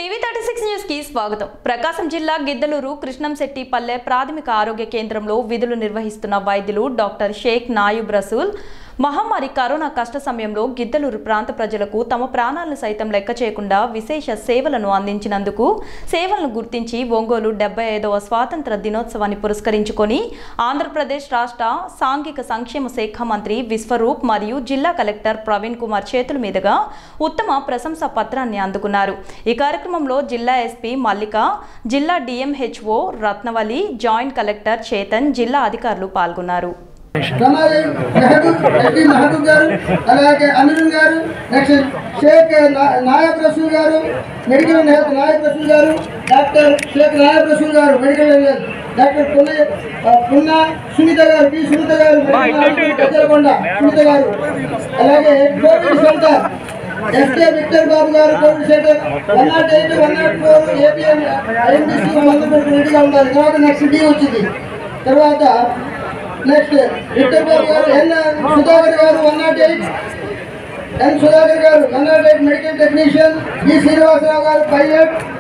TV thirty six news కి స్వాగతం ప్రకాశం జిల్లా గిద్దలూరు కృష్ణంశెట్టి పల్లె ప్రాథమిక ఆరోగ్య కేంద్రంలో విధులు నిర్వహిస్తున్న వైద్యులు డాక్టర్ షేక్ నాయుబ్ రసూల్ మహమ్మారి కరోనా కష్ట సమయంలో గిద్దలూరు ప్రాంత ప్రజలకు తమ ప్రాణాలను సైతం లెక్క చేయకుండా విశేష సేవలను అందించినందుకు సేవలను గుర్తించి ఒంగోలు డెబ్బై ఐదవ స్వాతంత్ర దినోత్సవాన్ని పురస్కరించుకొని ఆంధ్రప్రదేశ్ రాష్ట్ర సాంఘిక సంక్షేమ శాఖ మంత్రి విశ్వరూప్ మరియు జిల్లా కలెక్టర్ ప్రవీణ్ కుమార్ చేతుల మీదుగా ఉత్తమ ప్రశంసా పత్రాన్ని అందుకున్నారు ఈ కార్యక్రమంలో జిల్లా ఎస్పీ మల్లిక జిల్లా DMHO Ratnavali joint collector Chetan జిల్లా అధికారులు పాల్గొన్నారు రమాలి మెహబూబ్ ఎస్పీ మెహబూబ్ గారు అలాగే అమీరుల్ గారు నెక్స్ట్ షేక్ నా- నాయబ్ రసూల్ గారు medical and health Nayab Rasool గారు డాక్టర్ షేక్ నాయబ్ రసూల్ గారు medical and health doctor Punna ఆ, పున్న సునీత గారు పి సునీత గారు medical and health, Peddalakonda Sunitha గారు అలాగే covid centre SK Victor Babu గారు covid centre one nought eight one nought four APM IMBC వాళ్ళందరూ రెడీగా ఉండాలి తర్వాత నెక్స్ట్ డి వచ్చింది తర్వాత నెక్స్ట్ విక్టర్ బాబు గారు ఎన్ సుధాకర్ గారు one nought eight N Sudhakar గారు one nought eight medical technician B Srinivasarao గారు పైలట్